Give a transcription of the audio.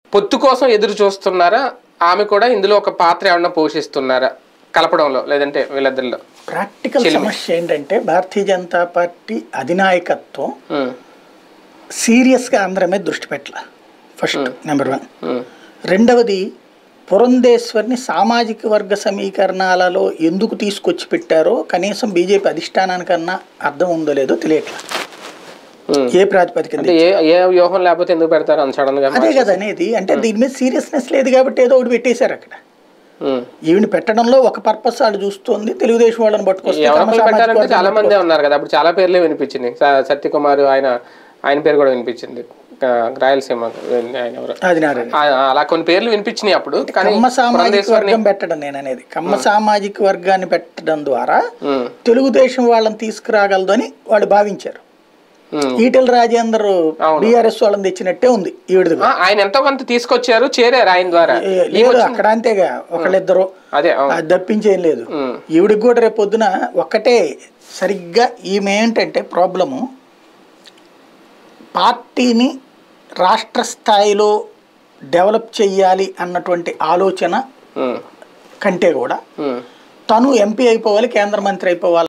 పొత్తు కోసం ఎదురు చూస్తున్నారా ఆమె కూడా ఇందులో ఒక పాత్ర ఏమన్నా పోషిస్తున్నారా కలపడంలో లేదంటే వీళ్ళిద్దరిలో ప్రాక్టికల్ సమస్య ఏంటంటే భారతీయ జనతా పార్టీ అధినాయకత్వం ఉమ్, సీరియస్గా ఆంధ్ర మీద దృష్టి పెట్టాల ఫస్ట్ నెంబర్ వన్ ఉమ్, రెండవది పురంధేశ్వరిని సామాజిక వర్గ సమీకరణాలలో ఎందుకు తీసుకొచ్చి పెట్టారో కనీసం బీజేపీ అధిష్టానానికన్నా అర్థం ఉందో లేదో తెలియట్లా ఉమ్. ఏ ప్రాతిపదికన అంటే ఏ ఏ వ్యూహం లేకపోతే ఎందుకు పెడతారు అంత సడన్ గా అదే కదా అనేది అంటే దీని మీద సీరియస్నెస్ లేదు కాబట్టి ఏదో ఒకటి పెట్టేశారు అక్కడ ఉమ్. ఈవిని పెట్టడంలో ఒక పర్పస్ వాళ్ళు చూస్తుంది తెలుగుదేశం వాళ్ళని పట్టుకొస్తే ఎవరో తమ ఒకరు సామాజిక పెట్టారంటే వర్గం చాలా మందే ఉన్నారు కదా అప్పుడు చాలా పేర్లే వినిపించింది స- సత్యకుమార్ ఆయన ఆయన పేరు కూడా వినిపించింది ఆ, రాయలసీమ ఆయన ఎవరు అది నారాయణ ఆ, అలా కొన్ని పేర్లు వినిపించినాయి అప్పుడు కానీ కమ్మ సామాజిక పురంధేశ్వరిని వర్గం పెట్టడం నేను అనేది కమ్మ సామాజిక వర్గాన్ని పెట్టడం ద్వారా ఉమ్, తెలుగుదేశం వాళ్ళని తీసుకురాగలదు అని వాళ్ళు భావించారు ఉమ్. ఈటెల రాజేందర్ బీఆర్ఎస్ వాళ్ళని తెచ్చినట్టే ఉంది ఈవిడది ఆ, ఆయన ఎంతో కొంత తీసుకొచ్చారు చేరారు ఆయన ద్వారా ఏ- లేదు అక్కడ అంతేగా ఒకళ్ళిద్దరు అదే అవును. అది తప్పించేం లేదు ఉమ్, ఈవిడికి కూడా రేపు పొద్దున ఒక్కటే సరిగ్గా ఈమె ఏంటంటే ప్రాబ్లము పార్టీని రాష్ట్ర స్థాయిలో డెవలప్ చెయ్యాలి అన్నటువంటి ఆలోచన ఉమ్, కంటే కూడా ఉమ్. తను ఎంపీ అయిపోవాలి కేంద్ర మంత్రి అయిపోవాలి